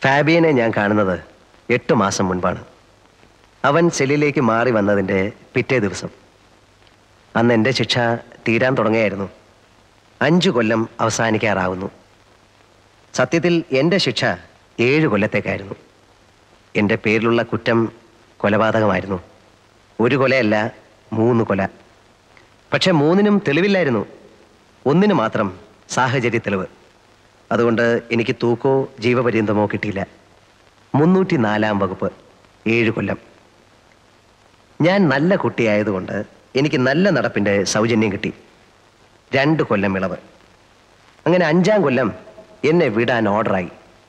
ഫാബിയനെ ഞാൻ കാണുന്നത് എട്ട് മാസം മുൻപാണ് അവൻ സെല്ലിലേക്ക് മാറി വന്നതിൻ്റെ പിറ്റേ ദിവസം അന്ന് എൻ്റെ ശിക്ഷ തീരാൻ തുടങ്ങിയായിരുന്നു അഞ്ചു കൊല്ലം അവസാനിക്കാറാവുന്നു സത്യത്തിൽ എൻ്റെ ശിക്ഷ ഏഴ് കൊല്ലത്തേക്കായിരുന്നു എൻ്റെ പേരിലുള്ള കുറ്റം കൊലപാതകമായിരുന്നു ഒരു കൊലയല്ല മൂന്ന് കൊല പക്ഷെ മൂന്നിനും തെളിവില്ലായിരുന്നു ഒന്നിന് മാത്രം സാഹചര്യ തെളിവ് അതുകൊണ്ട് എനിക്ക് തൂക്കോ ജീവപര്യന്തമോ കിട്ടിയില്ല മുന്നൂറ്റി നാലാം വകുപ്പ് ഏഴ് കൊല്ലം ഞാൻ നല്ല കുട്ടിയായതുകൊണ്ട് എനിക്ക് നല്ല നടപ്പിൻ്റെ സൗജന്യം കിട്ടി രണ്ട് കൊല്ലം ഇളവ് അങ്ങനെ അഞ്ചാം കൊല്ലം എന്നെ വിടാൻ ഓർഡറായി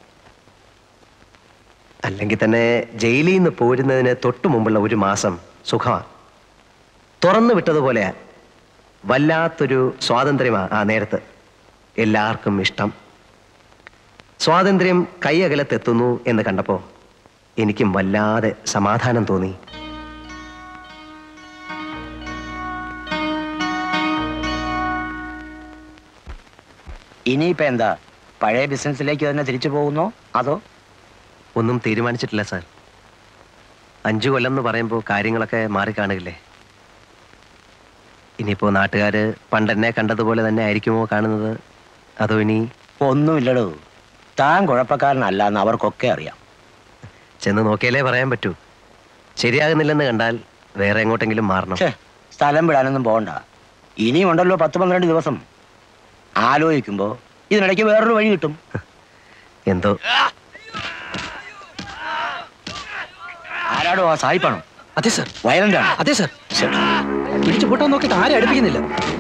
അല്ലെങ്കിൽ തന്നെ ജയിലിൽ നിന്ന് പോരുന്നതിന് തൊട്ടു മുമ്പുള്ള ഒരു മാസം സുഖമാണ് തുറന്നു വിട്ടതുപോലെ വല്ലാത്തൊരു സ്വാതന്ത്ര്യമാണ് ആ നേരത്ത് എല്ലാവർക്കും ഇഷ്ടം സ്വാതന്ത്ര്യം കൈയകലത്തെത്തുന്നു എന്ന് കണ്ടപ്പോൾ എനിക്കും വല്ലാതെ സമാധാനം തോന്നി ഇനിയിപ്പോ എന്താ പഴയ ബിസിനസ്സിലേക്ക് തന്നെ തിരിച്ചു പോകുന്നോ അതോ ഒന്നും തീരുമാനിച്ചിട്ടില്ല സാർ അഞ്ചു കൊല്ലം എന്ന് പറയുമ്പോൾ കാര്യങ്ങളൊക്കെ മാറിക്കാണുകില്ലേ ഇനിയിപ്പോൾ നാട്ടുകാർ പണ്ടെന്നെ കണ്ടതുപോലെ തന്നെ ആയിരിക്കുമോ കാണുന്നത് അതോ ഇനി ഒന്നുമില്ലടോ താൻ കുഴപ്പക്കാരനല്ല എന്ന് അവർക്കൊക്കെ അറിയാം ചെന്ന് നോക്കിയാലേ പറയാൻ പറ്റൂ ശരിയാകുന്നില്ലെന്ന് കണ്ടാൽ വേറെ എങ്ങോട്ടെങ്കിലും മാറണം ഛേ സ്ഥലം വിടാനൊന്നും പോകണ്ട ഇനിയും ഉണ്ടല്ലോ പത്ത് പന്ത്രണ്ട് ദിവസം ആലോചിക്കുമ്പോ ഇതിനിടയ്ക്ക് വേറൊരു വഴി കിട്ടും എന്തോ ആരാടോ ആ സായിപ്പാണോ അതെ സർ വയലന്റ് ആണ് അതെ സർ പിടിച്ചു പൂട്ടാൻ നോക്കിയിട്ട് ആരും അടുപ്പിക്കുന്നില്ല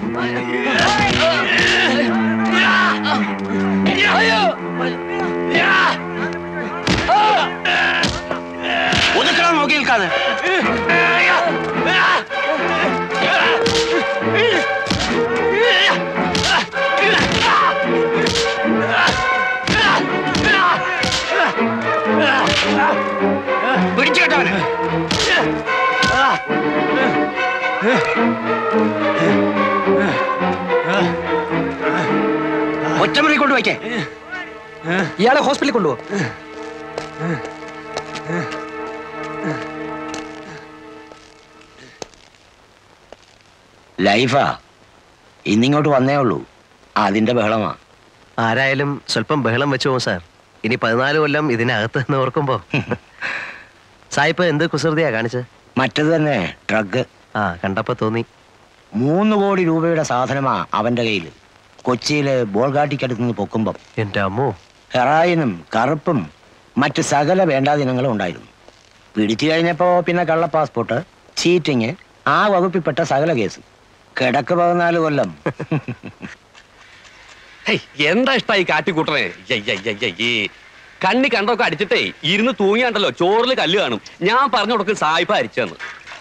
ഒതുക്കണം നോക്കി നിൽക്കാതെ പിടിച്ചു കേട്ടവന് ഒറ്റമുറി കൊണ്ട് വയ്ക്കേ ഇയാളെ ഹോസ്പിറ്റലിൽ കൊണ്ടുപോ ലൈഫാ ഇന്നിങ്ങോട്ട് വന്നേ ഉള്ളൂ അതിന്റെ ബഹളമാ ആരായാലും സ്വല്പം ബഹളം വെച്ചു പോകും സാർ ഇനി പതിനാല് കൊല്ലം ഇതിനകത്ത് എന്ന് ഓർക്കുമ്പോൾ സായിപ്പ് എന്ത് കുസൃതിയാ കാണിച്ചത് മറ്റത് തന്നെ ഡ്രഗ് ആ കണ്ടപ്പോൾ തോന്നി മൂന്ന് കോടി രൂപയുടെ സാധനമാ അവന്റെ കയ്യിൽ കൊച്ചിയിലെ ബോൾഗാട്ടിക്കടുത്ത് നിന്ന് പൊക്കുമ്പം എൻ്റെ അമ്മോ ഹെറായിനും കറുപ്പും മറ്റ് സകല വേണ്ടാദിനങ്ങളും ഉണ്ടായിരുന്നു പിടിച്ചു കഴിഞ്ഞപ്പോ പിന്നെ കള്ള പാസ്പോർട്ട് ചീറ്റിങ് ആ വകുപ്പിൽപ്പെട്ട സകല കേസ് കിടക്ക് പതിനാല് കൊല്ലം ഹേയ്, എന്താ ഇഷ്ടായി കാട്ടിക്കൂട്ടണേ കണ്ണി കണ്ടൊക്കെ അടിച്ചിട്ടേ ഇരുന്ന് തൂങ്ങിയാണ്ടല്ലോ ചോറിൽ കല്ല് കാണും ഞാൻ പറഞ്ഞു കൊടുക്കും സായിപ്പ അരിച്ചെന്ന്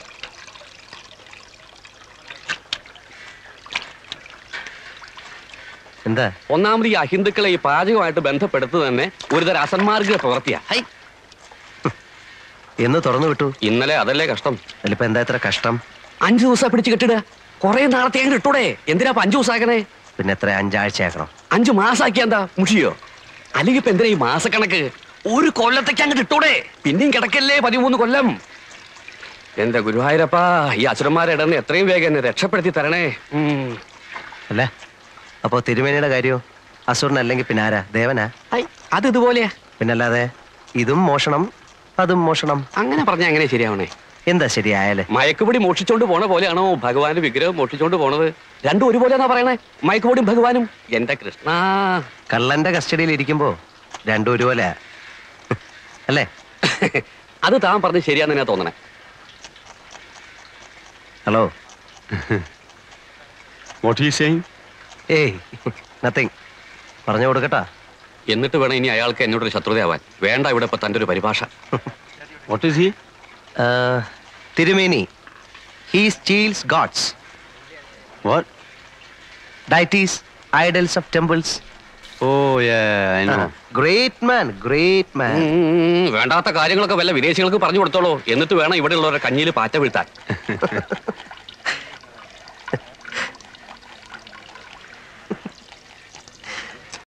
എന്താ ഒന്നാമത് ഈ അഹിന്ദുക്കളെ ഈ പാചകമായിട്ട് ബന്ധപ്പെടുത്തു തന്നെ ഒരുതരം അസന്മാർഗ പ്രവൃത്തിയാ ഹൈ എന്ന് തുറന്നു വിട്ടു ഇന്നലെ അതല്ലേ കഷ്ടം അതിലിപ്പോ എന്താ ഇത്ര കഷ്ടം അഞ്ചു ദിവസം പിടിച്ച് കെട്ടിടുക കുറെ നാളത്തെ അങ്ങ് ഇട്ടൂടെ എന്തിനാ ഇപ്പൊ അഞ്ചു ദിവസമാക്കണേ പിന്നെ എത്ര അഞ്ചാഴ്ചയാക്കണം അഞ്ചു മാസാക്കിയ എന്താ മുഷിയോ അല്ലെങ്കിൽ ഇപ്പൊ എന്തിനാ ഈ മാസക്കണക്ക് ഒരു കൊല്ലത്തേക്ക് അങ്ങ് ഇട്ടൂടെ പിന്നെയും കിടക്കല്ലേ പതിമൂന്ന് കൊല്ലം എന്റെ ഗുരുവായൂരപ്പാ ഈ അസുരന്മാരെ ഇടന്ന് എത്രയും വേഗം എന്നെ രക്ഷപ്പെടുത്തി തരണേ ഉം. അല്ല അപ്പോ തിരുമേനിയുടെ കാര്യോ അസുരനല്ലെങ്കിൽ പിന്നെ ആരാ ദേവനാ ഐ, അത് ഇതുപോലെയാ പിന്നല്ലാതെ ഇതും മോഷണം അതും മോഷണം അങ്ങനെ പറഞ്ഞാ എങ്ങനെ ശരിയാവണേ എന്താ ശരിയായാലേ മയക്കുപൊടി മോഷിച്ചോണ്ട് പോണ പോലെയാണോ ഭഗവാന്റെ വിഗ്രഹം മോഷിച്ചോണ്ട് പോണത് രണ്ടും ഒരുപോലെയാണോ പറയണേ മയക്കുപൊടിയും ഭഗവാനും എന്റെ കൃഷ്ണ കള്ളന്റെ കസ്റ്റഡിയിൽ ഇരിക്കുമ്പോ രണ്ടും ഒരുപോലെ അല്ലേ അത് താൻ പറഞ്ഞ് ശരിയാന്ന് തന്നെ തോന്നണേ hello What are you saying? ഏയ് നത്തിങ് പറഞ്ഞു കൊടുക്കട്ടാ എന്നിട്ട് വേണം ഇനി അയാൾക്ക് എന്നോടൊരു ശത്രുതയാവാൻ വേണ്ട ഇവിടെ ഇപ്പൊ തന്റെ ഒരു പരിഭാഷ What is he? ആ, തിരുമേനി he steals gods What? Deities idols of temples Oh, yeah, I know. Great man great man um, വേണ്ടാത്ത കാര്യങ്ങളൊക്കെ വല്ല വിദേശികൾക്ക് പറഞ്ഞു കൊടുത്തോളൂ എന്നിട്ട് വേണം ഇവിടെ ഉള്ളവരുടെ കഞ്ഞിയിൽ പാറ്റ വീഴ്ത്താൻ